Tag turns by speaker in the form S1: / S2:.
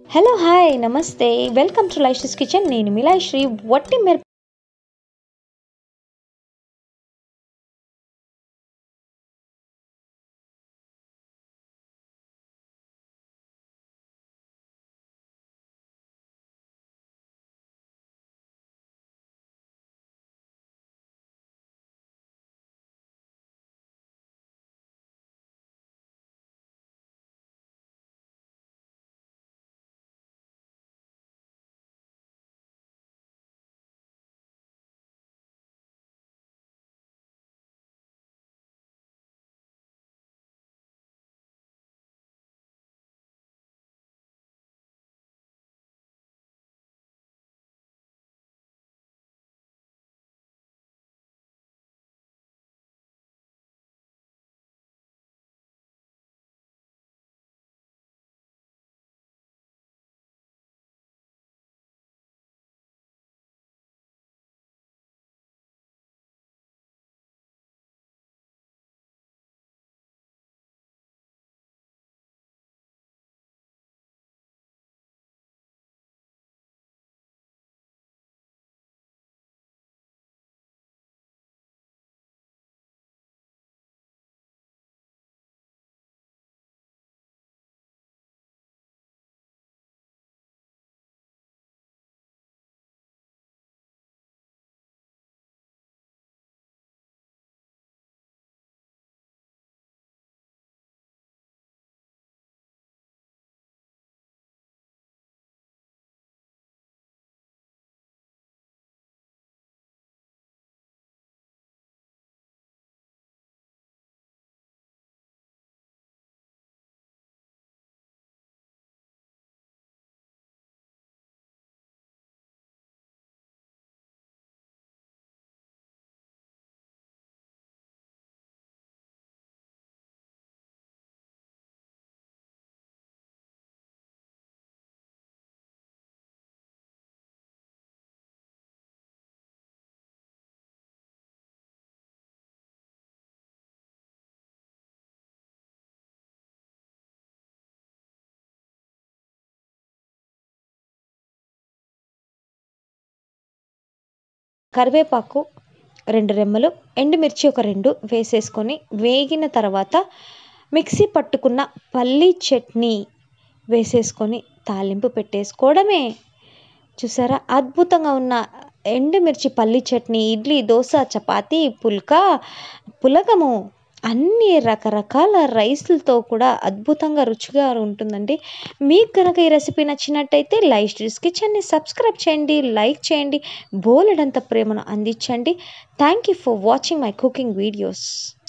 S1: hello hi namaste welcome to లైషస్ kitchen నేను మిలాశ్రీ వట్టి మిరప కరివేపాకు రెండు రెమ్మలు ఎండుమిర్చి ఒక రెండు వేసేసుకొని వేగిన తర్వాత మిక్సీ పట్టుకున్న పల్లీ చట్నీ వేసేసుకొని తాలింపు పెట్టేసుకోవడమే చూసారా అద్భుతంగా ఉన్న ఎండుమిర్చి పల్లీ చట్నీ ఇడ్లీ దోశ చపాతీ పుల్కా పులగము అన్ని రకరకాల రైస్లతో కూడా అద్భుతంగా రుచిగా ఉంటుందండి మీకు కనుక ఈ రెసిపీ నచ్చినట్టయితే లైఫ్ స్టైల్స్ కిచెన్ని సబ్స్క్రైబ్ చేయండి లైక్ చేయండి బోలెడంత ప్రేమను అందించండి thank you for watching my cooking videos